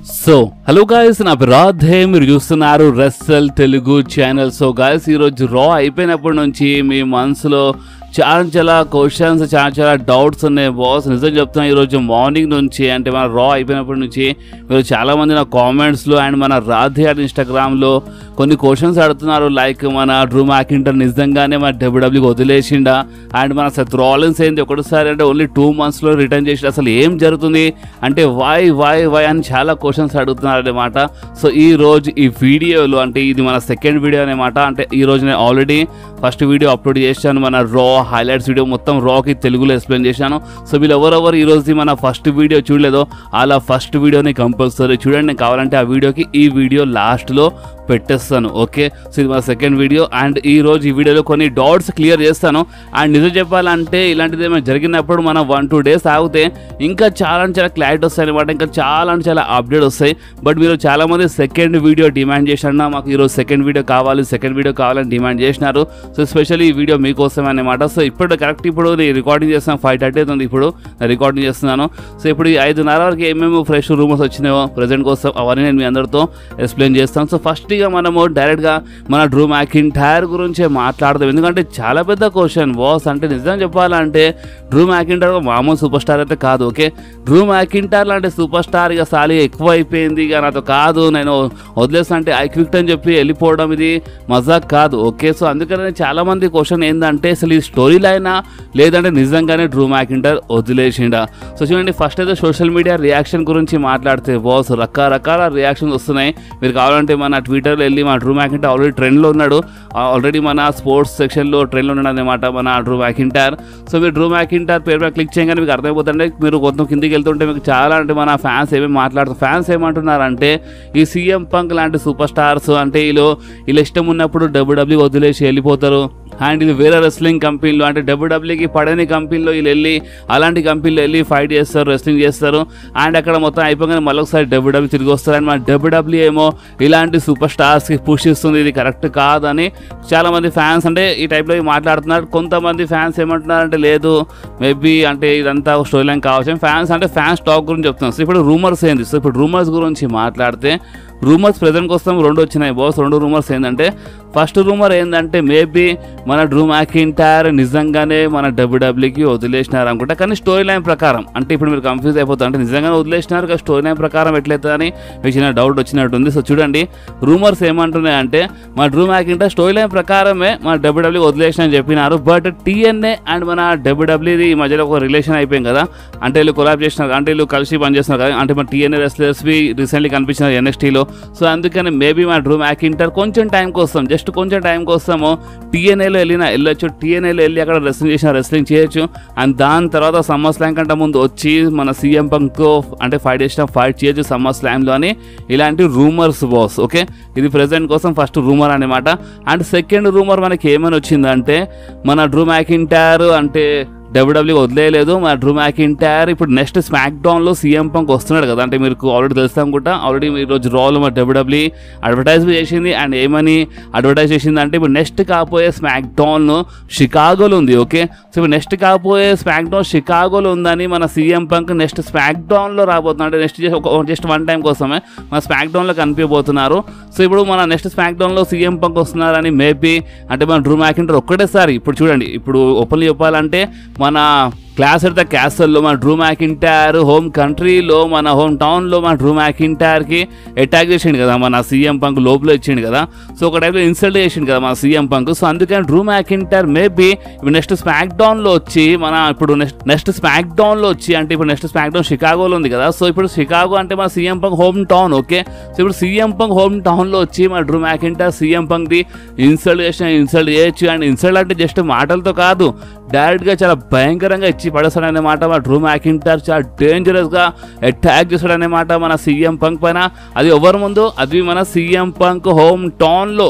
So hello guys నా పేరు రాధే మీరు చూస్తున్నారు wrestle Telugu channel so guys ఈరోజు రా అయిపోయినప్పటి నుంచి మీ మనసులో చాలా చాలా క్వశ్చన్స్ చాలా చాలా డౌట్స్ ఉన్నాయి బాస్ నిజం చెప్తున్నా ఈరోజు మార్నింగ్ నుంచి అంటే మన రా అయిపోయినప్పటి నుంచి మీరు చాలామంది నా కామెంట్స్లో అండ్ మన రాధే అండ్ ఇన్స్టాగ్రామ్లో కొన్ని క్వశ్చన్స్ అడుగుతున్నారు లైక్ మన డ్రూ మ్యాకింటర్ నిజంగానే మన డబ్ల్యూడబ్ల్యూకి వదిలేసిండా అండ్ మన సెత్ రాలిన్స్ ఏంది ఒకటిసారి అంటే ఓన్లీ టూ మంత్స్లో రిటర్న్ చేసి అసలు ఏం జరుగుతుంది అంటే వై వై వై అని చాలా క్వశ్చన్స్ అడుగుతున్నారు అనమాట సో ఈ రోజు ఈ వీడియోలో అంటే ఇది మన సెకండ్ వీడియో అనమాట అంటే ఈ రోజు నేను ఆల్రెడీ ఫస్ట్ వీడియో అప్లోడ్ చేశాను మన రా హైలైట్స్ వీడియో మొత్తం రాకి తెలుగులో ఎక్స్ప్లెయిన్ చేశాను సో వీళ్ళు ఎవరెవరు ఈ రోజు మన ఫస్ట్ వీడియో చూడలేదో అలా ఫస్ట్ వీడియోని కంపల్సరీ చూడండి నేను కావాలంటే ఆ వీడియోకి ఈ వీడియో లాస్ట్లో పెట్టేస్తాను ఓకే సో ఇది మన సెకండ్ వీడియో అండ్ ఈ రోజు ఈ వీడియోలో కొన్ని డౌట్స్ క్లియర్ చేస్తాను అండ్ నిజం చెప్పాలంటే ఇలాంటిది ఏమైనా జరిగినప్పుడు మనం వన్ టూ డేస్ ఆగితే ఇంకా చాలా అంటే చాలా క్లారిటీ వస్తాయి అనమాట ఇంకా చాలా అంటే చాలా అప్డేట్ వస్తాయి బట్ మీరు చాలా మంది సెకండ్ వీడియో డిమాండ్ చేసినా మాకు ఈరోజు సెకండ్ వీడియో కావాలి సెకండ్ వీడియో కావాలని డిమాండ్ చేసినారు సో స్పెషల్లీ ఈ వీడియో మీకోసం అనమాట సో ఇప్పుడు కరెక్ట్ ఇప్పుడు నేను రికార్డింగ్ చేస్తాను ఫైవ్ థర్టీ అవుతుంది ఇప్పుడు రికార్డింగ్ చేస్తున్నాను సో ఇప్పుడు ఈ ఐదున్నర వరకు ఏమేమి ఫ్రెష్ రూమర్స్ వచ్చినాయో ప్రజెంట్ కోసం అవన్నీ నేను మీ అందరితో ఎక్స్ప్లెయిన్ చేస్తాను సో ఫస్ట్గా మనము డైరెక్ట్గా మన డ్రూ మ్యాకిన్ టైర్ గురించే మాట్లాడదాం ఎందుకంటే చాలా పెద్ద క్వశ్చన్ బాస్ అంటే నిజం చెప్పాలంటే డ్రూ మ్యాకింటార్ మామూలు సూపర్ స్టార్ అయితే కాదు ఓకే డ్రూ మ్యాకింటార్ లాంటి సూపర్ స్టార్ ఇక సాలి ఎక్కువ అయిపోయింది ఇక నాతో కాదు నేను వదిలేస్తా అంటే ఐ క్విక్ అని చెప్పి వెళ్ళిపోవడం ఇది మజాక్ కాదు ఓకే సో అందుకనే చాలా మంది క్వశ్చన్ ఏంటంటే అసలు ఈ స్టోరీ లైనా లేదంటే నిజంగానే డ్రూ మ్యాకింటర్ వదిలేసిండా సో చూడండి ఫస్ట్ అయితే సోషల్ మీడియా రియాక్షన్ గురించి మాట్లాడితే బాస్ రకరకాల రియాక్షన్స్ వస్తున్నాయి మీరు కావాలంటే మన ట్విట్టర్లో వెళ్ళి మన డ్రూ మ్యాకింటర్ ఆల్రెడీ ట్రెండ్లో ఉన్నాడు ఆల్రెడీ మన స్పోర్ట్స్ సెక్షన్లో ట్రెండ్లో ఉన్నాడు అనమాట మన డ్రూ మ్యాకింటార్ సో మీరు డ్రూ మ్యాకింటార్ పేరు మీద క్లిక్ చేయగానే మీకు అర్థమైపోతుంటే మీరు కొంత కిందికి వెళ్తుంటే మీకు చాలా అంటే మన ఫ్యాన్స్ ఏమేమి మాట్లాడుతారు ఫ్యాన్స్ ఏమంటున్నారంటే ఈ సీఎం పంక్ లాంటి సూపర్ స్టార్స్ అంటే వీళ్ళు వీళ్ళు ఇష్టం ఉన్నప్పుడు డబ్ల్యూడబ్ల్యూ వదిలేసి వెళ్ళిపోతారు అండ్ ఇది వేరే రెస్లింగ్ కంపెనీలో అంటే డబ్ల్యూడబ్ల్యూకి పడని కంపెనీలో వీళ్ళు వెళ్ళి అలాంటి కంపెనీలో వెళ్ళి ఫైట్ చేస్తారు రెస్లింగ్ చేస్తారు అండ్ అక్కడ మొత్తం అయిపోగానే మళ్ళీ ఒకసారి డబ్ల్యూడబ్ల్యూ తిరిగి వస్తారు అండ్ మన డబ్ల్యూడబ్ల్యూ ఏమో ఇలాంటి సూపర్ స్టార్స్కి పుష్ ఇస్తుంది ఇది కరెక్ట్ కాదని చాలామంది ఫ్యాన్స్ అంటే ఈ టైప్లో మాట్లాడుతున్నారు కొంతమంది ఫ్యాన్స్ ఏమంటున్నారంటే లేదు మేబీ అంటే ఇదంతా స్టోరీ లైన్ కావచ్చు ఫ్యాన్స్ అంటే ఫ్యాన్స్ టాక్ గురించి చెప్తున్నారు సో ఇప్పుడు రూమర్స్ ఏంది సో ఇప్పుడు రూమర్స్ గురించి మాట్లాడితే రూమర్స్ ప్రజెంట్ కోసం రెండు వచ్చినాయి బాస్ రెండు రూమర్స్ ఏంటంటే ఫస్ట్ రూమర్ ఏంటంటే మేబీ మన డ్రూ మ్యాకింటైర్ నిజంగానే మన డబ్ల్యూడబ్ల్యూకి వదిలేసినారు అనుకుంటా కానీ స్టోరీ లైన్ ప్రకారం అంటే ఇప్పుడు మీరు కన్ఫ్యూజ్ అయిపోతారు అంటే నిజంగానే వదిలేసినారు కదా స్టోరీ లైన్ ప్రకారం ఎట్లయితుందని మీకు చిన్న డౌట్ వచ్చినట్టుంది సో చూడండి రూమర్స్ ఏమంటున్నాయి అంటే మన డ్రూ మ్యాకింటైర్ స్టోరీ లైన్ ప్రకారమే మన డబ్ల్యూడబ్ల్యూ వదిలేసిన అని చెప్పినారు బట్ టీఎన్ఏ అండ్ మన డబ్ల్యూడబ్ల్యూది ఈ మధ్యలో ఒక రిలేషన్ అయిపోయింది కదా అంటే వీళ్ళు కొలాబ్ చేసినారు అంటే వీళ్ళు కలిసి పనిచేస్తున్నారు కదా అంటే మన టీఎన్ఏ రెస్లర్స్వి రీసెంట్లీ కనిపించినారు ఎన్ఎస్టీలో సో అందుకని మేబీ మా డ్రూ మ్యాకింటర్ కొంచెం టైం కోసం జస్ట్ కొంచెం టైం కోసము టీఎన్ఏలో వెళ్ళిన వెళ్ళొచ్చు టీఎన్ఏలో వెళ్ళి అక్కడ రెస్లింగ్ చేసిన రెస్లింగ్ చేయొచ్చు అండ్ దాని తర్వాత సమ్మర్ స్లామ్ కంటే ముందు వచ్చి మన సీఎం పంక్తో అంటే ఫైట్ చేసిన ఫైట్ చేయొచ్చు సమ్మర్ స్లామ్లో అని ఇలాంటి రూమర్స్ బాస్ ఓకే ఇది ప్రెసెంట్ కోసం ఫస్ట్ రూమర్ అనమాట అండ్ సెకండ్ రూమర్ మనకి ఏమని వచ్చిందంటే మన డ్రూ మ్యాకింటార్ అంటే డబ్ల్యూడబ్ల్యూ వదిలేయలేదు మన డ్రూ మ్యాకింటైర్ ఇప్పుడు నెక్స్ట్ స్మాక్ డౌన్లో సీఎం పంక్ వస్తున్నాడు కదా అంటే మీకు ఆల్రెడీ తెలుసు అనుకుంటా ఆల్రెడీ ఈ రోజు రాలో మన డబ్ల్యూడబ్ల్యూ అడ్వర్టైజ్ చేసింది అండ్ ఏమని అడ్వర్టైజ్ చేసింది అంటే ఇప్పుడు నెక్స్ట్ కాపోయే స్మాక్ డౌన్ షికాగోలో ఉంది ఓకే సో ఇప్పుడు నెక్స్ట్ కాపోయే స్మాక్ డౌన్ షికాగోలో ఉందని మన సీఎం పంక్ నెక్స్ట్ స్మాక్ డౌన్లో రాబోతుంది అంటే నెక్స్ట్ జస్ట్ వన్ టైం కోసమే మన స్మాక్ డౌన్లో కనిపించబోతున్నారు సో ఇప్పుడు మన నెక్స్ట్ స్మాక్ డౌన్లో సీఎం పంక్ వస్తున్నారని మేబీ అంటే మన డ్రూ మ్యాకింటర్ ఒక్కటేసారి ఇప్పుడు చూడండి ఇప్పుడు ఓపెన్లీ చెప్పాలంటే మన క్లాస్ ఎట్ ద క్యాసల్లో మన డ్రూ మ్యాకింటైర్ హోమ్ కంట్రీలో మన హోమ్ టౌన్లో మన డ్రూ మ్యాకింటైర్కి అటాక్ చేసిండు కదా మన సీఎం పంక్ లోపల ఇచ్చిండు కదా సో ఒక టైప్లో ఇన్సల్ట్ చేసిండు కదా మన సీఎం పంక్ సో అందుకని డ్రూ మ్యాకింటైర్ మేబీ ఇప్పుడు నెక్స్ట్ స్మాక్ డౌన్లో వచ్చి మన ఇప్పుడు నెక్స్ట్ నెక్స్ట్ స్మాక్ డౌన్లో వచ్చి అంటే ఇప్పుడు నెక్స్ట్ స్మాక్ డౌన్ షికాగోలో ఉంది కదా సో ఇప్పుడు షికాగో అంటే మన CM Punk home town okay so ఇప్పుడు సీఎం పంక్ హోమ్ టౌన్లో వచ్చి మన డ్రూ మ్యాకింటైర్ సీఎం పంక్ది ఇన్సల్ట్ చేసిన ఇన్సల్ట్ చేయొచ్చు అండ్ ఇన్సల్ట్ అంటే జస్ట్ మాటలతో కాదు డైరెక్ట్గా చాలా భయంకరంగా ఇచ్చి పడేస్తాడనే మాట మన డ్రూ మ్యాకింటార్ చాలా డేంజరస్గా అటాక్ చేస్తాడనే మాట మన సీఎం పంక్ పైన అది ఎవరి ముందు అది మన సీఎం పంక్ హోమ్ టౌన్లో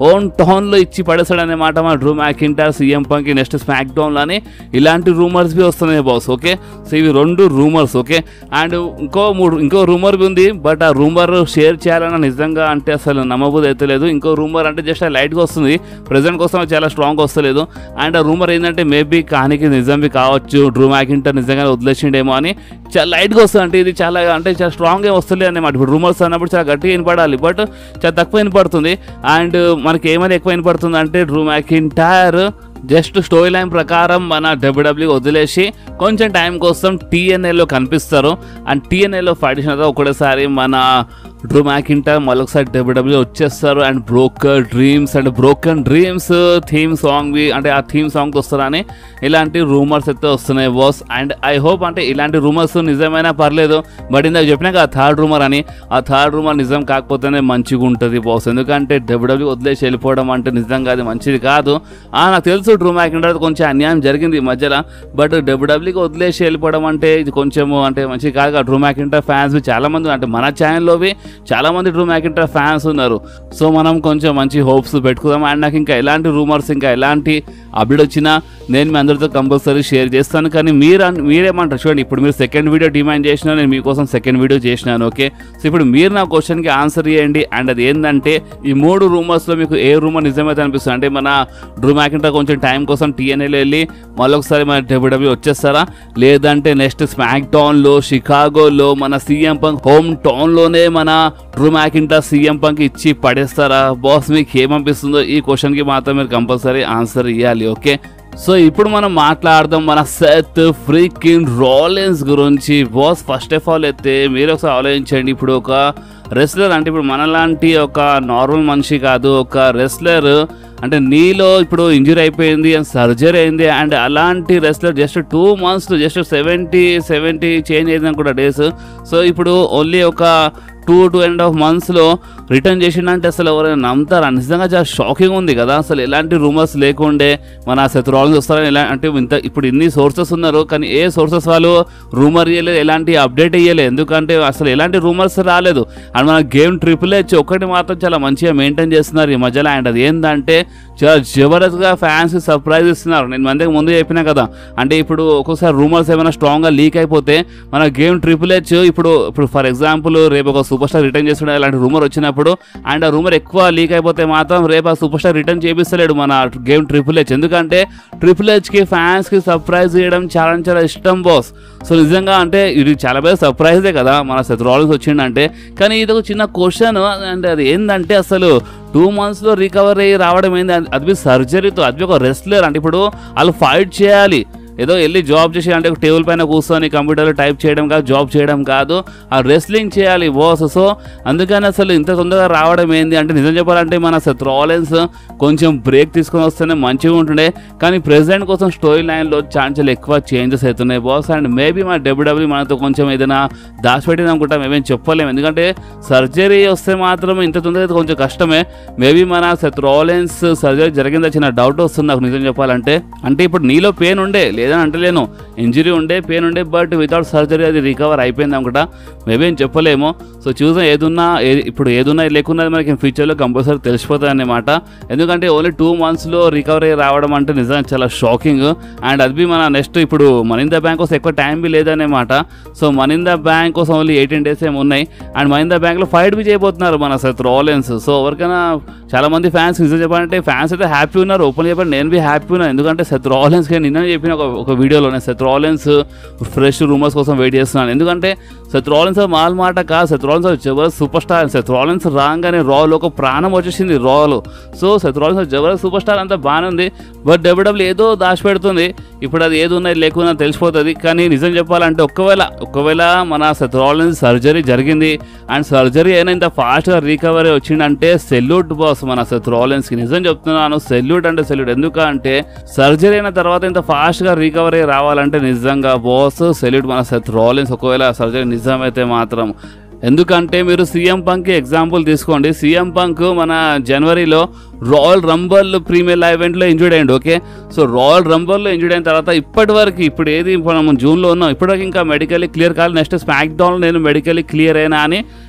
ఓన్ టౌన్లో ఇచ్చి పడేస్తాడనే మాట మన డ్రూ మ్యాకింటార్ సీఎం పంకి నెక్స్ట్ స్మాక్ డౌన్లో అని ఇలాంటి రూమర్స్ బి వస్తున్నాయి బాస్ ఓకే సో ఇవి రెండు రూమర్స్ ఓకే అండ్ ఇంకో మూడు ఇంకో రూమర్ బి ఉంది బట్ ఆ రూమర్ షేర్ చేయాలన్న నిజంగా అంటే అసలు నమ్మబుద్ధి అయితే లేదు ఇంకో రూమర్ అంటే జస్ట్ లైట్గా వస్తుంది ప్రజెంట్ కోసం చాలా స్ట్రాంగ్ వస్తలేదు అండ్ ఆ రూమర్ ఏంటంటే మేబీ కానికి నిజంవి కావచ్చు డ్రూ మ్యాకింటర్ నిజంగా వదిలేసిండేమో అని చాలా లైట్గా వస్తుంది అంటే ఇది చాలా అంటే చాలా స్ట్రాంగ్ ఏం వస్తలేదు అన్నమాట ఇప్పుడు రూమర్స్ అన్నప్పుడు చాలా గట్టిగా వినపడాలి బట్ చాలా తక్కువ వినపడుతుంది అండ్ మనకి ఏమైనా ఎక్కువ వినపడుతుంది అంటే Drew McIntyre just storyline ప్రకారం మన డబ్ల్యూడబ్ల్యూ వదిలేసి కొంచెం టైం కోసం టీఎన్ఏలో కనిపిస్తారు అండ్ టీఎన్ఏలో ఫైట్ చేసిన తర్వాత ఒకటేసారి మన డ్రూ మ్యాకింటర్ మళ్ళొకసారి డబ్ల్యూడబ్ల్యూ వచ్చేస్తారు and broker dreams and broken dreams theme song అంటే ఆ థీమ్ సాంగ్ వస్తారని ఇలాంటి రూమర్స్ అయితే వస్తున్నాయి బాస్ అండ్ ఐ హోప్ అంటే ఇలాంటి రూమర్స్ నిజమైనా పర్లేదు బట్ ఇందాక చెప్పినాక ఆ థర్డ్ రూమర్ అని ఆ థర్డ్ రూమర్ నిజం కాకపోతేనే మంచిగా ఉంటుంది బాస్ ఎందుకంటే డబ్ల్యూడబ్ల్యూ వదిలేసి వెళ్ళిపోవడం అంటే నిజంగా అది మంచిది కాదు ఆ నాకు తెలుసు డ్రూ మ్యాకింటర్ కొంచెం అన్యాయం జరిగింది ఈ మధ్యలో బట్ డబ్ల్యూడబ్ల్యూకి వదిలేసి వెళ్ళిపోవడం అంటే ఇది కొంచెము అంటే మంచిది కాదు డ్రూ మ్యాకింటర్ ఫ్యాన్స్ చాలా మంది అంటే మన ఛానల్లోవి చాలా మంది డ్రూ మ్యాకింటర్ ఫ్యాన్స్ ఉన్నారు సో మనం కొంచెం మంచి హోప్స్ పెట్టుకుందాం అండ్ నాకు ఇంకా ఎలాంటి రూమర్స్ ఇంకా ఎలాంటి అప్డేట్ వచ్చినా నేను మీ అందరితో కంపల్సరీ షేర్ చేస్తాను కానీ మీరు అన్- మీరేమంటారు చూడండి ఇప్పుడు మీరు సెకండ్ వీడియో డిమాండ్ చేసినా నేను మీకోసం సెకండ్ వీడియో చేసినాను ఓకే సో ఇప్పుడు మీరు నా క్వశ్చన్కి ఆన్సర్ చేయండి అండ్ అది ఏంటంటే ఈ మూడు రూమర్స్లో మీకు ఏ రూమర్ నిజమైతే అనిపిస్తుంది అంటే మన డ్రూ మ్యాకింటర్ కొంచెం టైం కోసం టీఎన్ఏలో వెళ్ళి మళ్ళొకసారి మన డబ్ల్యూడబ్ల్యూ వచ్చేస్తారా లేదంటే నెక్స్ట్ స్మాక్ డౌన్లో షికాగోలో మన సీఎం పంక్ హోమ్ టౌన్లోనే మన డ్రూ మ్యాకింటర్ సీఎం పంక్ ఇచ్చి పడేస్తారా బాస్ మీకు ఏమనిపిస్తుందో ఈ క్వశ్చన్కి మాత్రం మీరు కంపల్సరీ ఆన్సర్ ఇవ్వాలి ఓకే సో ఇప్పుడు మనం మాట్లాడదాం మన సెత్ ఫ్రీకిన్ రాలెన్స్ గురించి బాస్ ఫస్ట్ ఆఫ్ ఆల్ అయితే మీరు ఒకసారి ఆలోచించండి ఇప్పుడు ఒక రెస్లర్ అంటే ఇప్పుడు మనలాంటి ఒక నార్మల్ మనిషి కాదు ఒక రెస్లర్ అంటే నీలో ఇప్పుడు ఇంజరీ అయిపోయింది అండ్ సర్జరీ అయింది అండ్ అలాంటి wrestler just two months just seventy seventy change అయింది అనుకుంటా డేస్ సో ఇప్పుడు ఓన్లీ ఒక టూ టూ అండ్ హాఫ్ మంత్స్లో రిటర్న్ చేసిండంటే అసలు ఎవరైనా నమ్ముతారా నిజంగా చాలా షాకింగ్ ఉంది కదా అసలు ఎలాంటి రూమర్స్ లేకుండే మన శత్రువులను వస్తారని ఎలా అంటే ఇంత ఇప్పుడు ఇన్ని సోర్సెస్ ఉన్నారు కానీ ఏ సోర్సెస్ వాళ్ళు రూమర్ ఇవ్వలేదు ఎలాంటి అప్డేట్ ఇవ్వలేదు ఎందుకంటే అసలు ఎలాంటి రూమర్స్ రాలేదు అండ్ మన గేమ్ ట్రిపుల్ హెచ్ ఒకటి మాత్రం చాలా మంచిగా మెయింటైన్ చేస్తున్నారు ఈ మధ్యలో అండ్ అది ఏంటంటే చాలా జబర్దస్త్గా ఫ్యాన్స్ సర్ప్రైజ్ ఇస్తున్నారు నేను మందికి ముందు చెప్పినా కదా అంటే ఇప్పుడు ఒక్కొక్కసారి రూమర్స్ ఏమైనా స్ట్రాంగ్గా లీక్ అయిపోతే మన గేమ్ ట్రిపుల్ హెచ్ ఇప్పుడు ఇప్పుడు ఫర్ ఎగ్జాంపుల్ రేపు ఒక సూపర్ స్టార్ రిటర్న్ చేస్తుండే అలాంటి రూమర్ వచ్చినప్పుడు అండ్ ఆ రూమర్ ఎక్కువ లీక్ అయిపోతే మాత్రం రేపు ఆ సూపర్ స్టార్ రిటర్న్ చేపిస్తలేడు మన గేమ్ ట్రిపుల్ హెచ్ ఎందుకంటే ట్రిపుల్ హెచ్కి ఫ్యాన్స్కి సర్ప్రైజ్ చేయడం చాలా చాలా ఇష్టం బాస్ సో నిజంగా అంటే ఇది చాలా పెద్ద సర్ప్రైజే కదా మన సెత్ రాలన్స్ వచ్చిందంటే కానీ ఇది ఒక చిన్న క్వశ్చన్ అంటే అది ఏంటంటే అసలు టూ మంత్స్లో రికవర్ అయ్యి రావడం ఏంది అది- అది సర్జరీతో అది ఒక రెస్లర్ అంటే ఇప్పుడు వాళ్ళు ఫైట్ చేయాలి ఏదో వెళ్ళి జాబ్ చేసి అంటే టేబుల్ పైన కూర్చొని కంప్యూటర్లో టైప్ చేయడం కాదు జాబ్ చేయడం కాదు ఆ రెస్లింగ్ చేయాలి బాస్ సో అందుకని అసలు ఇంత తొందరగా రావడం ఏంది అంటే నిజం చెప్పాలంటే మన సెత్ రాలెన్స్ కొంచెం బ్రేక్ తీసుకొని వస్తేనే మంచిగా ఉంటుండే కానీ ప్రెసిడెంట్ కోసం స్టోరీ లైన్లో ఛాన్సులు ఎక్కువ చేంజెస్ అవుతున్నాయి బాస్ అండ్ మేబీ మన డబ్ల్యూడబ్ల్యూ మనతో కొంచెం ఏదైనా దాచిపెట్టింది అనుకుంటాం మేమేం చెప్పలేము ఎందుకంటే సర్జరీ వస్తే మాత్రం ఇంత తొందరగా అయితే కొంచెం కష్టమే మేబీ మన సెత్ రాలెన్స్ సర్జరీ జరిగిందా చిన్న డౌట్ వస్తుంది నాకు నిజం చెప్పాలంటే అంటే ఇప్పుడు నీలో పెయిన్ ఉండే లేదని అంటలేను ఇంజరీ ఉండే పెయిన్ ఉండే బట్ వితౌట్ సర్జరీ అది రికవర్ అయిపోయింది అనుకుంటా మేబీ ఏం చెప్పలేము సో చూసాం ఏదున్నా ఏ- ఇప్పుడు ఏదున్నా లేకున్నది మనకి ఫ్యూచర్లో కంపల్సరీ తెలిసిపోతుంది అన్నమాట ఎందుకంటే ఓన్లీ టూ మంత్స్లో రికవరీ రావడం అంటే నిజంగా చాలా షాకింగ్ అండ్ అది బి మన నెక్స్ట్ ఇప్పుడు మనిందా బ్యాంక్ కోసం ఎక్కువ టైం బి లేదన్నమాట సో మనిందా బ్యాంక్ కోసం ఓన్లీ ఎయిటీన్ డేస్ ఏమి ఉన్నాయి అండ్ మహిందా బ్యాంక్లో ఫైట్ బి చేయబోతున్నారు మన సెత్ రాలెన్స్ సో ఎవరికైనా చాలా మంది ఫ్యాన్స్ నిజం చెప్పాలంటే ఫ్యాన్స్ అయితే హ్యాపీ ఉన్నారు ఓపెన్ చెప్పండి నేను బి హ్యాపీ ఉన్నాను ఎందుకంటే సెత్ రాలెన్స్ నిన్న చెప్పిన ఒక ఒక వీడియోలోనే సెత్ రాలెన్స్ ఫ్రెష్ రూమర్స్ కోసం వెయిట్ చేస్తున్నాను ఎందుకంటే సెత్ రాలెన్స్ మాల్ మాట కాదు సెత్ రాలెన్స్ జబర్దస్త్ సూపర్ స్టార్ సెత్ రాలెన్స్ రాగానే రాలో ఒక ప్రాణం వచ్చేసింది రాలో సో సెత్ రాలెన్స్ జబర్దస్త్ సూపర్ స్టార్ అంతా బాగానే ఉంది బట్ డబ్ల్యూడబ్ల్యూ ఏదో దాచిపెడుతుంది ఇప్పుడు అది ఏది ఉన్నది లేకున్నా తెలిసిపోతుంది కానీ నిజం చెప్పాలంటే ఒకవేళ ఒకవేళ మన సెత్ రాలెన్స్ సర్జరీ జరిగింది అండ్ సర్జరీ అయినా ఇంత ఫాస్ట్గా రికవరీ వచ్చిందంటే సెల్యూట్ బాస్ మన సెత్ రాలెన్స్కి నిజం చెప్తున్నాను సెల్యూట్ అంటే సెల్యూట్ ఎందుకంటే సర్జరీ అయిన తర్వాత ఇంత ఫాస్ట్గా రికవరీ రావాలంటే నిజంగా బాస్ సెల్యూట్ మన సెత్ రాలెన్స్ ఒకవేళ సర్జరీ నిజమైతే మాత్రం ఎందుకంటే మీరు సీఎం పంక్ ఎగ్జాంపుల్ తీసుకోండి సీఎం పంక్ మన జనవరిలో రాయల్ రంబల్ ప్రీమియర్ ఈవెంట్లో ఇంజూర్డ్ అయ్యండి ఓకే సో రాయల్ రంబల్లో ఇంజూర్డ్ అయిన తర్వాత ఇప్పటి వరకు ఇప్పుడు ఏది ఇప్పుడు మనం జూన్లో ఉన్నాం ఇప్పటివరకు ఇంకా మెడికల్లీ క్లియర్ కాదు నెక్స్ట్ స్మాక్ డౌన్ నేను మెడికల్లీ క్లియర్ అయినా అని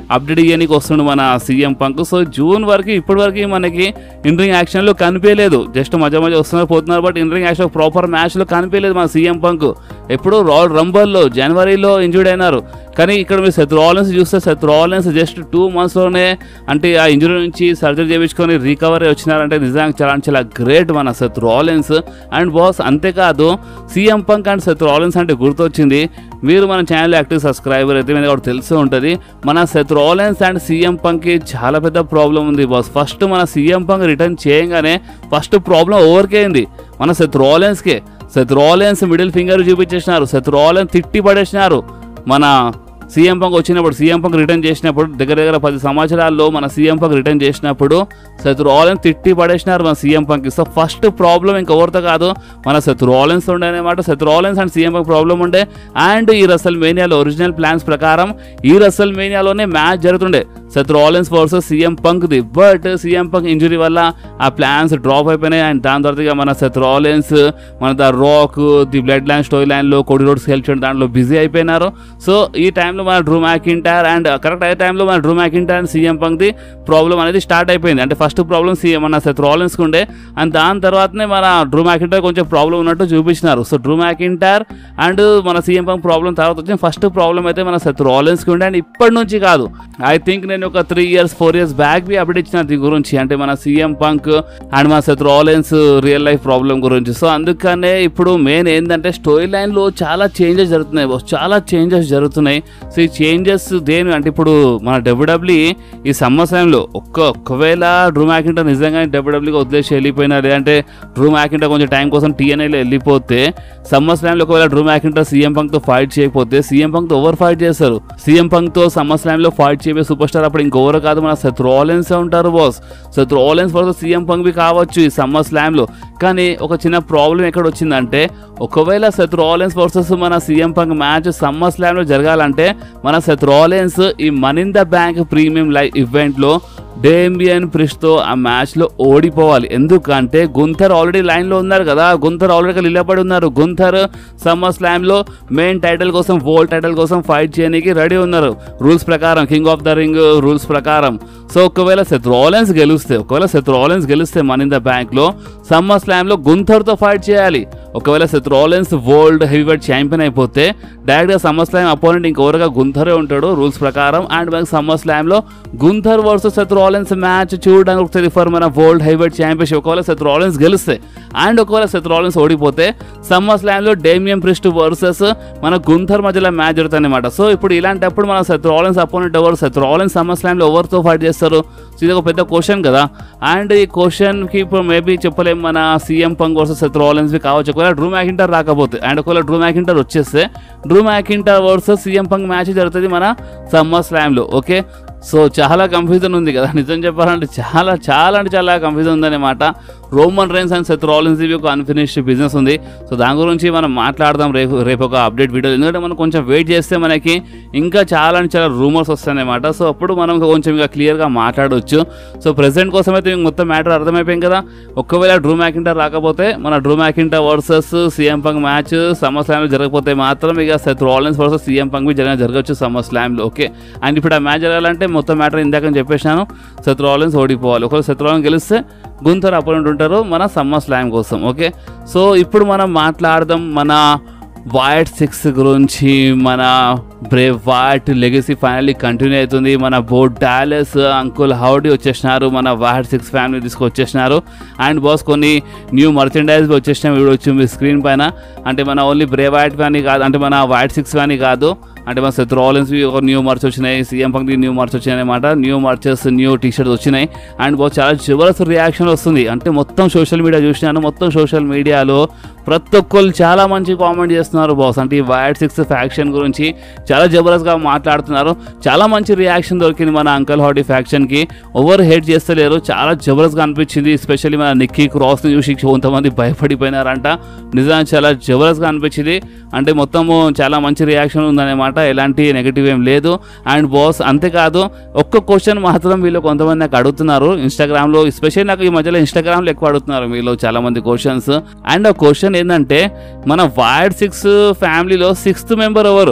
అప్డేట్ ఇవ్వడానికి వస్తుండు మన సీఎం పంక్ సో జూన్ వరకు ఇప్పటి వరకు మనకి ఇండ్రింగ్ యాక్షన్లో కనిపించలేదు జస్ట్ మధ్య మధ్య వస్తున్నారు పోతున్నారు బట్ ఇండ్రింగ్ యాక్షన్ ప్రాపర్ మ్యాచ్లో కనిపించలేదు మన సీఎం పంక్ ఎప్పుడు రాయల్ రంబల్లో జనవరిలో ఇంజూర్డ్ అయినారు కానీ ఇక్కడ మీరు సెత్ రాలెన్స్ చూస్తే సెత్ రాలెన్స్ జస్ట్ టూ మంత్స్లోనే అంటే ఆ ఇంజురీ నుంచి సర్జరీ చేయించుకొని రికవరీ వచ్చినారంటే నిజంగా చాలా అంటే చాలా గ్రేట్ మన సెత్ రాలెన్స్ అండ్ బాస్ అంతేకాదు CM Punk and Seth Rollins అంటే గుర్తొచ్చింది మీరు మన ఛానల్ యాక్టివ్ సబ్స్క్రైబర్ అయితే మీద కూడా తెలిసే ఉంటుంది మన సెత్ రాలెన్స్ అండ్ సీఎం పంక్కి చాలా పెద్ద ప్రాబ్లం ఉంది బాస్ ఫస్ట్ మన సీఎం పంక్ రిటర్న్ చేయగానే ఫస్ట్ ప్రాబ్లం ఓవర్కే అయింది మన సెత్ రాలెన్స్కే సెత్ రాలెన్స్ మిడిల్ ఫింగర్ చూపించేసినారు సెత్ రాలెన్స్ తిట్టి పడేసినారు మన సీఎం పంక్ వచ్చినప్పుడు సీఎం పంక్ రిటర్న్ చేసినప్పుడు దగ్గర దగ్గర పది సంవత్సరాల్లో మన సీఎం పంక్ రిటర్న్ చేసినప్పుడు శత్రు రాలెన్స్ తిట్టి పడేసినారు మన CM Punk so first problem ఇంకెవరితో కాదు మన శత్రు రాలెన్స్ ఉండే అనమాట Seth Rollins and CM Punk problem ఉండే అండ్ ఈ రసల్ మేనియాలో ఒరిజినల్ ప్లాన్స్ ప్రకారం ఈ రసల్ మేనియాలోనే మ్యాచ్ జరుగుతుండే శత్రు రాలెన్స్ వర్సెస్ సీఎం పంక్ది బట్ సీఎం పంక్ ఇంజురీ వల్ల ఆ ప్లాన్స్ డ్రాప్ అయిపోయినాయి అండ్ దాని తర్వాత ఇక మన శత్రు రాలెన్స్ మన the Rock the Bloodline story లైన్లో కోడి రోడ్స్ హెల్ప్ చేయడం దాంట్లో బిజీ అయిపోయినారు సో ఈ టైంలో మన డ్రూ మ్యాకింటార్ అండ్ కరెక్ట్ అయ్యే టైంలో మన డ్రూ మ్యాకింటార్ అండ్ సీఎం పంక్ది ప్రాబ్లం అనేది స్టార్ట్ అయిపోయింది అంటే ఫస్ట్ ప్రాబ్లం సీఎం మన శత్రు రాలెన్స్కి ఉండే అండ్ దాని తర్వాతనే మన డ్రూ మ్యాకింటార్ కొంచెం ప్రాబ్లం ఉన్నట్టు చూపించినారు సో డ్రూ మ్యాకింటార్ అండ్ మన సీఎం పంక్ ప్రాబ్లం తర్వాత వచ్చిన ఫస్ట్ ప్రాబ్లం అయితే మన శత్రు రాలెన్స్కి ఉండే అండ్ ఇప్పటి నుంచి కాదు ఐ థింక్ నేను ఒక three years four years back బి అప్డేట్ ఇచ్చిన దీని గురించి అంటే మన సీఎం పంక్ అండ్ మన Seth Rollins real life problem గురించి సో అందుకనే ఇప్పుడు మెయిన్ ఏంటంటే స్టోరీ లైన్లో చాలా చేంజెస్ జరుగుతున్నాయి boss. చాలా చేంజెస్ జరుగుతున్నాయి సో ఈ చేంజెస్ దేని అంటే ఇప్పుడు మన డబ్ల్యూడబ్ల్యూ ఈ సమస్యలో ఒక్క ఒక్కవేళ డ్రూ మ్యాకింటర్ నిజంగా డబ్ల్యూడబ్ల్యూగా వదిలేసి వెళ్ళిపోయినా లేదంటే డ్రూ మ్యాకింటర్ కొంచెం టైం కోసం టీఎన్ఐలో వెళ్ళిపోతే సమ్మర్ ఒకవేళ డ్రూ మ్యాకింటర్ సీఎం పంక్తో ఫైట్ చేయకపోతే సీఎం పంక్తో ఓవర్ ఫైట్ చేస్తారు సీఎం పంక్తో సమ్మర్ స్లామ్లో ఫైట్ చేయబోయే సూపర్ స్టార్ అప్పుడు ఇంకెవరు కాదు మన శత్రు ఆలెన్స్ ఉంటారు boss Seth Rollins versus CM Punk బి కావచ్చు ఈ సమ్మర్ స్లామ్లో కానీ ఒక చిన్న ప్రాబ్లం ఎక్కడ వచ్చిందంటే ఒకవేళ శత్రు ఆలెన్స్ వర్సెస్ మన సీఎం పంక్ మ్యాచ్ సమ్మర్ స్లామ్లో జరగాలంటే మన శత్రు ఆలెన్స్ ఈ మనింద బ్యాంక్ ప్రీమియం లైవ్ ఈవెంట్లో డేమియన్ ప్రిస్తో ఆ మ్యాచ్లో ఓడిపోవాలి ఎందుకంటే గుంథర్ ఆల్రెడీ లైన్లో ఉన్నారు కదా గుంథర్ ఆల్రెడీ నిలబడి ఉన్నారు గుంథర్ సమ్మర్ స్లామ్లో మెయిన్ టైటిల్ కోసం వరల్డ్ టైటిల్ కోసం ఫైట్ చేయడానికి రెడీ ఉన్నారు రూల్స్ ప్రకారం King of the Ring rules ప్రకారం సో ఒకవేళ సెత్ రాలెన్స్ గెలిస్తే ఒకవేళ సెత్ రాలెన్స్ గెలిస్తే మన ఇన్ ద బ్యాంక్లో సమ్మర్ స్లామ్లో గుంథర్తో ఫైట్ చేయాలి ఒకవేళ Seth Rollins world heavyweight champion అయిపోతే డైరెక్ట్గా సమ్మర్ స్లామ్ అపోనెంట్ ఇంకెవరుగా గుంథరే ఉంటాడు రూల్స్ ప్రకారం అండ్ మనకి సమ్మర్ స్లామ్లో Gunther versus Seth Rollins match చూడడానికి వస్తుంది ఫర్ మన వరల్డ్ హెవీవెయిట్ ఛాంపియన్షిప్ ఒకవేళ సెత్ రాలెన్స్ గెలిస్తే అండ్ ఒకవేళ సెత్ రాలెన్స్ ఓడిపోతే సమ్మర్ స్లామ్లో డేమియం ప్రిస్ట్ వర్సెస్ మన గుంథర్ మధ్యలో మ్యాచ్ జరుగుతుంది అనమాట సో ఇప్పుడు ఇలాంటప్పుడు మన సెత్ రాలెన్స్ అపోనెంట్ ఎవరు సెత్ రాలెన్స్ సమ్మర్ స్లామ్లో ఎవరితో ఫైట్ చేస్తారు సో ఇది ఒక పెద్ద క్వశ్చన్ కదా అండ్ ఈ క్వశ్చన్కి ఇప్పుడు మేబీ చెప్పలేం మన CM Punk versus Seth Rollins కావచ్చు ఒకవేళ డ్రూ మ్యాకింటర్ రాకపోతే అండ్ ఒకవేళ డ్రూ మ్యాకింటర్ వచ్చేస్తే Drew McIntyre versus CM Punk match జరుగుతుంది మన సమ్మర్ స్లామ్లో ఓకే సో చాలా కన్ఫ్యూజన్ ఉంది కదా నిజం చెప్పాలంటే చాలా చాలా అంటే చాలా కన్ఫ్యూజన్ ఉందన్నమాట Roman Reigns and Seth Rollins ఇవి ఒక అన్ఫినిష్డ్ బిజినెస్ ఉంది సో దాని గురించి మనం మాట్లాడదాం రేపు రేపు ఒక అప్డేట్ వీడియో ఎందుకంటే మనం కొంచెం వెయిట్ చేస్తే మనకి ఇంకా చాలా అంటే చాలా రూమర్స్ వస్తాయన్నమాట సో అప్పుడు మనం కొంచెం ఇంకా క్లియర్గా మాట్లాడవచ్చు సో ప్రెసెంట్ కోసం అయితే మీకు మొత్తం మ్యాటర్ అర్థమైపోయింది కదా ఒకవేళ డ్రూ మ్యాకింటర్ రాకపోతే మన Drew McIntyre versus CM Punk match summer స్లామ్లో జరగకపోతే మాత్రం ఇక Seth Rollins versus CM Punk బి జరిగిన జరగచ్చు సమ్మర్ స్లామ్లో ఓకే అండ్ ఇప్పుడు ఆ మ్యాచ్ జరగాలంటే మొత్తం మ్యాటర్ ఇందాక నేను చెప్పేశాను సెత్ రాలిన్స్ ఓడిపోవాలి ఒకవేళ సెత్ రాలిన్స్ గెలిస్తే గుంతర్ అపోనెంట్ ఉంటారు మన సమ్మర్ స్లామ్ కోసం ఓకే సో ఇప్పుడు మనం మాట్లాడదాం మన వైట్ సిక్స్ గురించి మన Bray Wyatt legacy finally continue అవుతుంది మన బోట్ డాలెస్ అంకుల్ హౌడీ వచ్చేసినారు మన వైట్ సిక్స్ ఫ్యామిలీ తీసుకొచ్చేసినారు అండ్ బాస్ కొన్ని న్యూ మర్చెండైజ్ వచ్చేసినాయి వీడు వచ్చి మీ స్క్రీన్ పైన అంటే మన ఓన్లీ బ్రేవ్ వైట్ ఫ్యానీ కాదు అంటే మన వైట్ సిక్స్ ఫ్యానీ కాదు అంటే మన సెత్ రాలెన్స్ ఒక న్యూ మార్చ్ వచ్చినాయి సీఎం పంక్ న్యూ మార్చ్ వచ్చినాయి అనమాట new merches new T shirts వచ్చినాయి అండ్ బాస్ చాలా జబర్దస్త్ రియాక్షన్ వస్తుంది అంటే మొత్తం సోషల్ మీడియా చూసినాను మొత్తం సోషల్ మీడియాలో ప్రతి ఒక్కరు చాలా మంచి కామెంట్ చేస్తున్నారు బాస్ అంటే ఈ వైట్ సిక్స్ ఫ్యాక్షన్ గురించి చాలా జబర్దస్త్గా మాట్లాడుతున్నారు చాలా మంచి రియాక్షన్ దొరికింది మన అంకల్ హాడీ ఫ్యాక్షన్కి ఓవర్ హేట్ చేస్తలేరు చాలా జబర్దస్త్గా అనిపించింది ఎస్పెషల్లీ మన నిక్కీ క్రాస్ని చూసి కొంతమంది భయపడిపోయినారంట నిజంగా చాలా జబర్దస్త్గా అనిపించింది అంటే మొత్తము చాలా మంచి రియాక్షన్ ఉందన్నమాట ఎలాంటి నెగిటివ్ ఏం లేదు అండ్ బాస్ అంతేకాదు ఒక్క క్వశ్చన్ మాత్రం వీళ్ళు కొంతమంది నాకు అడుగుతున్నారు ఇన్స్టాగ్రామ్లో ఎస్పెషల్లీ నాకు ఈ మధ్యలో ఇన్స్టాగ్రామ్లో ఎక్కువ అడుగుతున్నారు వీళ్ళు చాలా మంది క్వశ్చన్స్ అండ్ ఆ క్వశ్చన్ ఏంటంటే మన వైడ్ సిక్స్ ఫ్యామిలీలో సిక్స్త్ మెంబర్ ఎవరు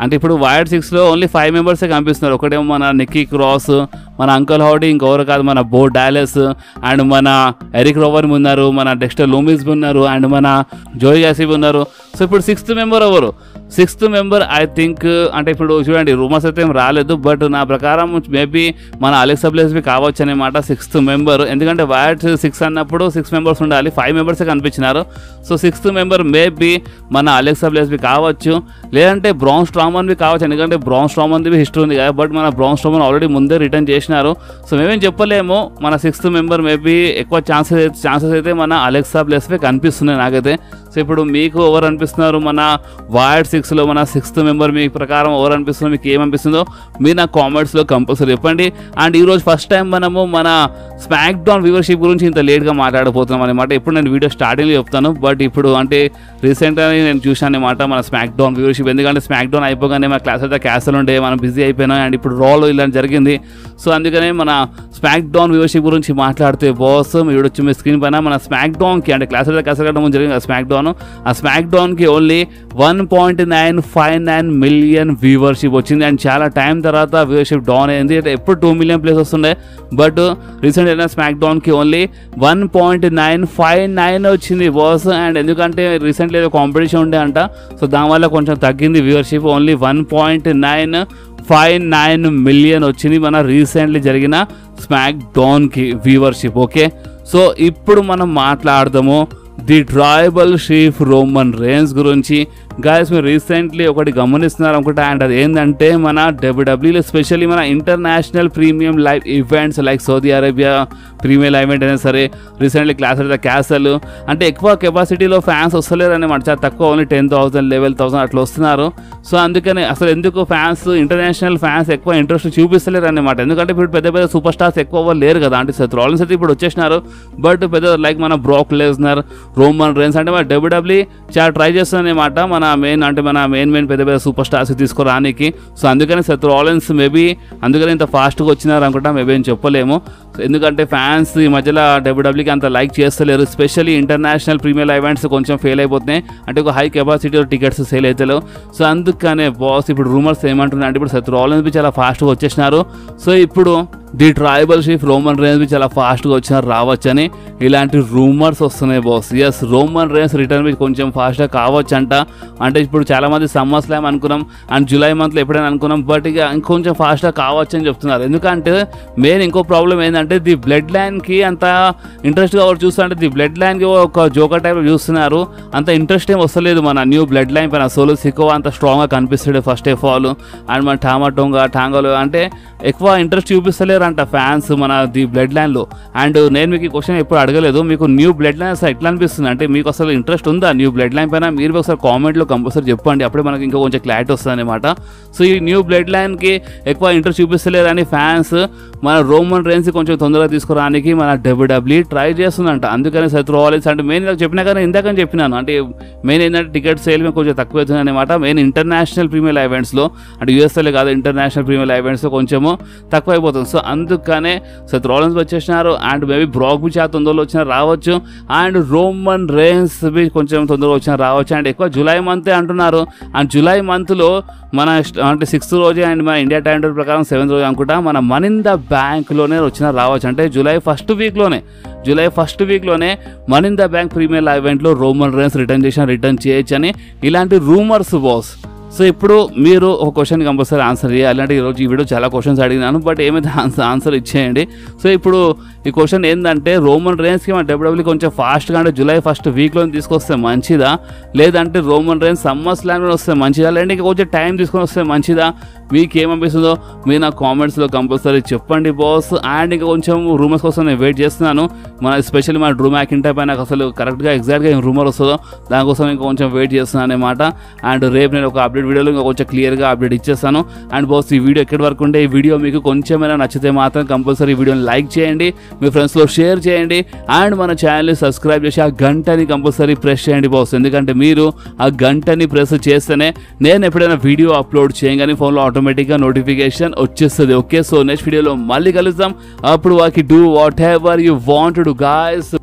అంటే ఇప్పుడు వైడ్ సిక్స్లో ఓన్లీ ఫైవ్ మెంబర్సే కనిపిస్తున్నారు ఒకటేమో మన నిక్కీ క్రాస్ మన అంకల్ హౌడీ ఇంకెవరు కాదు మన బో డాలెస్ అండ్ మన ఎరిక్ రోవర్ ఉన్నారు మన డెక్స్టర్ లూమిస్ ఉన్నారు అండ్ మన జోయ్ యాసిబ్ ఉన్నారు సో ఇప్పుడు సిక్స్త్ మెంబర్ ఎవరు సిక్స్త్ మెంబర్ ఐ థింక్ అంటే ఇప్పుడు చూడండి రూమర్స్ అయితే ఏం రాలేదు బట్ నా ప్రకారం మేబీ మన అలెక్సా ప్లేస్బీ కావచ్చు అనమాట సిక్స్త్ మెంబర్ ఎందుకంటే వైట్ సిక్స్ అన్నప్పుడు సిక్స్ మెంబర్స్ ఉండాలి ఫైవ్ మెంబర్సే కనిపించినారు సో సిక్స్త్ మెంబర్ మేబీ మన అలెక్సా ప్లేస్బీ కావచ్చు లేదంటే బ్రౌన్ స్ట్రామన్ బి కావచ్చు ఎందుకంటే బ్రౌన్ స్ట్రామన్ బి హిస్టరీ ఉంది కదా బట్ మన బ్రౌన్ స్ట్రామన్ ఆల్రెడీ ముందే రిటర్న్ చేసినారు సో మేమేం చెప్పలేము మన సిక్స్త్ మెంబర్ మేబీ ఎక్కువ ఛాన్సెస్ ఛాన్సెస్ అయితే మన అలెక్సా ప్లేస్బీ కనిపిస్తున్నాయి నాకైతే సో ఇప్పుడు మీకు ఎవరు అనిపిస్తున్నారు మన వార్డ్ సిక్స్లో మన సిక్స్త్ మెంబర్ మీ ప్రకారం ఎవరు అనిపిస్తుందో మీకు ఏమనిపిస్తుందో మీరు నా కామెంట్స్లో కంపల్సరీ చెప్పండి అండ్ ఈరోజు ఫస్ట్ టైం మనము మన స్మాక్ డౌన్ వ్యూవర్షిప్ గురించి ఇంత లేట్గా మాట్లాడబోతున్నాం అనమాట ఇప్పుడు నేను వీడియో స్టార్టింగ్లో చెప్తాను బట్ ఇప్పుడు అంటే రీసెంట్గా నేను చూశాను అనమాట మన స్మాక్ డౌన్ వ్యూవర్షిప్ ఎందుకంటే స్మాక్ డౌన్ అయిపోగానే మన క్లాస్ అయితే క్యాన్సల్ ఉండే మనం బిజీ అయిపోయినాం అండ్ ఇప్పుడు రాలో ఇలా జరిగింది సో అందుకనే మన స్మాక్ డౌన్ వ్యూవర్షిప్ గురించి మాట్లాడితే బాస్ మీ వీడియో మీ స్క్రీన్ పైన మన స్మాక్ డౌన్కి అంటే క్లాస్ అయితే క్యాన్సల్ కట్టడం జరిగింది ఆ స్మాక్ డౌన్ ఆ స్మాక్ డౌన్కి only one point nine five nine million viewership వచ్చింది అండ్ చాలా టైం తర్వాత వ్యూవర్షిప్ డౌన్ అయింది అంటే ఎప్పుడు టూ మిలియన్ ప్లేస్ వస్తుండే బట్ రీసెంట్ అయిన స్మాక్ డౌన్కి only one point nine five nine వచ్చింది బాస్ అండ్ ఎందుకంటే రీసెంట్లీ ఏదో కాంపిటీషన్ ఉండే అంట సో దానివల్ల కొంచెం తగ్గింది viewership only one point nine five nine million వచ్చింది మన రీసెంట్లీ జరిగిన స్మాక్ డౌన్కి వ్యూవర్షిప్ ఓకే సో ఇప్పుడు మనం మాట్లాడదాము the tribal chief Roman Reigns గురించి గాయస్ మీరు రీసెంట్లీ ఒకటి గమనిస్తున్నారు అనుకుంటా అండ్ అది ఏంటంటే మన డబ్ల్యూడబ్ల్యూలో స్పెషల్లీ మన international premium live events like Saudi Arabia premium live event అయినా సరే రీసెంట్లీ క్లాస్ ద క్యాసల్ అంటే ఎక్కువ కెపాసిటీలో ఫ్యాన్స్ వస్తలేరు అనమాట చాలా తక్కువ only ten thousand level thousand అట్లా వస్తున్నారు సో అందుకని అసలు ఎందుకు ఫ్యాన్స్ ఇంటర్నేషనల్ ఫ్యాన్స్ ఎక్కువ ఇంట్రెస్ట్ చూపిస్తలేరు అనమాట ఎందుకంటే ఇప్పుడు పెద్ద పెద్ద సూపర్ స్టార్స్ ఎక్కువ లేరు కదా అంటే సెత్ రాలిన్స్ అయితే ఇప్పుడు వచ్చేసినారు బట్ పెద్ద లైక్ మన బ్రాక్ లెజ్నర్ రోమన్ రేన్స్ అంటే మన డబ్ల్యూడబ్ల్యూ చాలా ట్రై చేస్తుందన్నమాట మన మెయిన్ అంటే మన మెయిన్ మెయిన్ పెద్ద పెద్ద సూపర్ స్టార్స్ తీసుకురానికి సో అందుకని సెత్ రాలిన్స్ మేబీ అందుకని ఇంత ఫాస్ట్గా వచ్చినారు అనుకుంటా మేబీ ఏం చెప్పలేము సో ఎందుకంటే ఫ్యాన్స్ ఈ మధ్యలో డబ్ల్యూడబ్ల్యూకి అంత లైక్ చేస్తలేరు స్పెషల్లీ ఇంటర్నేషనల్ ప్రీమియర్ ఈవెంట్స్ కొంచెం ఫెయిల్ అయిపోతున్నాయి అంటే ఒక హై కెపాసిటీ టికెట్స్ సేల్ అవుతలేవు సో అందుకనే బాస్ ఇప్పుడు రూమర్స్ ఏమంటున్నాయి అంటే ఇప్పుడు సెత్ రాలిన్స్ బి చాలా ఫాస్ట్గా వచ్చేసినారు సో ఇప్పుడు the tribal chief Roman Reigns బి చాలా ఫాస్ట్గా వచ్చినారు రావచ్చని ఇలాంటి రూమర్స్ వస్తున్నాయి boss yes Roman Reigns return బి కొంచెం ఫాస్ట్గా కావచ్చు అంట అంటే ఇప్పుడు చాలా మంది సమ్మర్ స్లామ్ అనుకున్నాం అండ్ జూలై మంత్లో ఎప్పుడైనా అనుకున్నాం బట్ ఇక ఇంకొంచెం ఫాస్ట్గా కావచ్చు అని చెప్తున్నారు ఎందుకంటే మెయిన్ ఇంకో ప్రాబ్లం ఏంటంటే ది బ్లడ్ లైన్కి అంత ఇంట్రెస్ట్గా ఎవరు చూస్తుంటే ది బ్లడ్ లైన్కి ఒక జోకర్ టైప్ చూస్తున్నారు అంత ఇంట్రెస్ట్ ఏం వస్తలేదు మన న్యూ బ్లడ్ లైన్ పైన సోలో సిక్కో అంత స్ట్రాంగ్గా కనిపిస్తాడు ఫస్ట్ ఆఫ్ ఆల్ అండ్ మన టామాటోంగా టాంగోలు అంటే ఎక్కువ ఇంట్రెస్ట్ చూపిస్తలేరంట ఫ్యాన్స్ మన ది బ్లడ్ లైన్లో అండ్ నేను మీకు ఈ క్వశ్చన్ ఎప్పుడు అడగలేదు మీకు న్యూ బ్లడ్ లైన్ అసలు ఎట్లా అనిపిస్తుంది అంటే మీకు అసలు ఇంట్రెస్ట్ ఉందా న్యూ బ్లడ్ లైన్ పైన మీరు ఒకసారి కామెంట్లో కంపల్సరీ చెప్పండి అప్పుడే మనకి ఇంకా కొంచెం క్లారిటీ వస్తుంది అనమాట సో ఈ న్యూ బ్లడ్ లైన్కి ఎక్కువ ఇంట్రెస్ట్ చూపిస్తలేరని ఫ్యాన్స్ మన రోమన్ రేన్స్ కొంచెం తొందరగా తీసుకురానికి మన డబ్ల్యూడబ్ల్యూ ట్రై చేస్తుందంట అందుకని శత్రు వాలెన్స్ అంటే మెయిన్ చెప్పినా కానీ ఇందాక చెప్పినాను అంటే మెయిన్ ఏంటంటే టికెట్ సేల్ మీద కొంచెం తక్కువ అవుతుంది అనమాట మెయిన్ ఇంటర్నేషనల్ ప్రీమియర్ ఈవెంట్స్లో అంటే యూఎస్ఏలో కాదు ఇంటర్నేషనల్ ప్రీమియర్ ఈవెంట్స్లో కొంచెము తక్కువ అయిపోతుంది సో అందుకనే శత్రు వాలెన్స్ వచ్చేసినారు అండ్ మేబీ బ్రాక్ బి చాలా తొందరలో వచ్చినా రావచ్చు అండ్ రోమన్ రేన్స్ బి కొంచెం తొందరగా వచ్చినా రావచ్చు అండ్ ఎక్కువ జూలై మంతే అంటున్నారు అండ్ జూలై మంత్లో మన ఇష్ట- అంటే సిక్స్త్ రోజే అండ్ మన ఇండియా టైం టేబుల్ ప్రకారం సెవెంత్ రోజు అనుకుంటా మన మనింద బ్యాంక్లోనే వచ్చిన రావచ్చు అంటే జూలై ఫస్ట్ వీక్లోనే జూలై ఫస్ట్ వీక్లోనే మనింద బ్యాంక్ ప్రీమియర్ ఈవెంట్లో రోమన్ రేన్స్ రిటర్న్ చేసిన రిటర్న్ చేయొచ్చు అని ఇలాంటి రూమర్స్ బాస్ సో ఇప్పుడు మీరు ఒక క్వశ్చన్ కంపల్సరీ ఆన్సర్ చేయాలి అంటే ఈరోజు ఈ వీడియో చాలా క్వశ్చన్స్ అడిగినాను బట్ ఏమైతే ఆన్సర్ ఆన్సర్ ఇచ్చేయండి సో ఇప్పుడు ఈ క్వశ్చన్ ఏంటంటే రోమన్ రేన్స్కి మన డబ్ల్యూడబ్ల్యూ కొంచెం ఫాస్ట్గా అంటే జూలై ఫస్ట్ వీక్లో తీసుకొస్తే మంచిదా లేదంటే రోమన్ రేన్స్ సమ్మర్ స్లామ్ వస్తే మంచిదా లేదంటే ఇంకా కొంచెం టైం తీసుకొని వస్తే మంచిదా మీకు ఏమనిపిస్తుందో మీరు నా కామెంట్స్లో కంపల్సరీ చెప్పండి బాస్ అండ్ ఇంకా కొంచెం రూమర్స్ కోసం నేను వెయిట్ చేస్తున్నాను మన స్పెషల్లీ మన డ్రూ మ్యాక్ ఇంటర్ పైన నాకు అసలు కరెక్ట్గా ఎగ్జాక్ట్గా ఏం రూమర్ వస్తుందో దానికోసం ఇంకా కొంచెం వెయిట్ చేస్తున్నాను అనమాట అండ్ రేపు నేను ఒక అప్డేట్ వీడియోలో ఇంకా కొంచెం క్లియర్గా అప్డేట్ ఇచ్చేస్తాను అండ్ బాస్ ఈ వీడియో ఎక్కడి వరకు ఉంటే ఈ వీడియో మీకు కొంచెమైనా నచ్చితే మాత్రం కంపల్సరీ ఈ వీడియోని లైక్ చేయండి మీ ఫ్రెండ్స్లో షేర్ చేయండి అండ్ మన ఛానల్ని సబ్స్క్రైబ్ చేసి ఆ గంటని కంపల్సరీ ప్రెస్ చేయండి బాస్ ఎందుకంటే మీరు ఆ గంటని ప్రెస్ చేస్తేనే నేను ఎప్పుడైనా వీడియో అప్లోడ్ చేయగానే ఫోన్లో ఆటోమేటిక్గా నోటిఫికేషన్ వచ్చేస్తుంది ఓకే సో నెక్స్ట్ వీడియోలో మళ్ళీ కలుద్దాం అప్పుడు వాకి do whatever you want do guys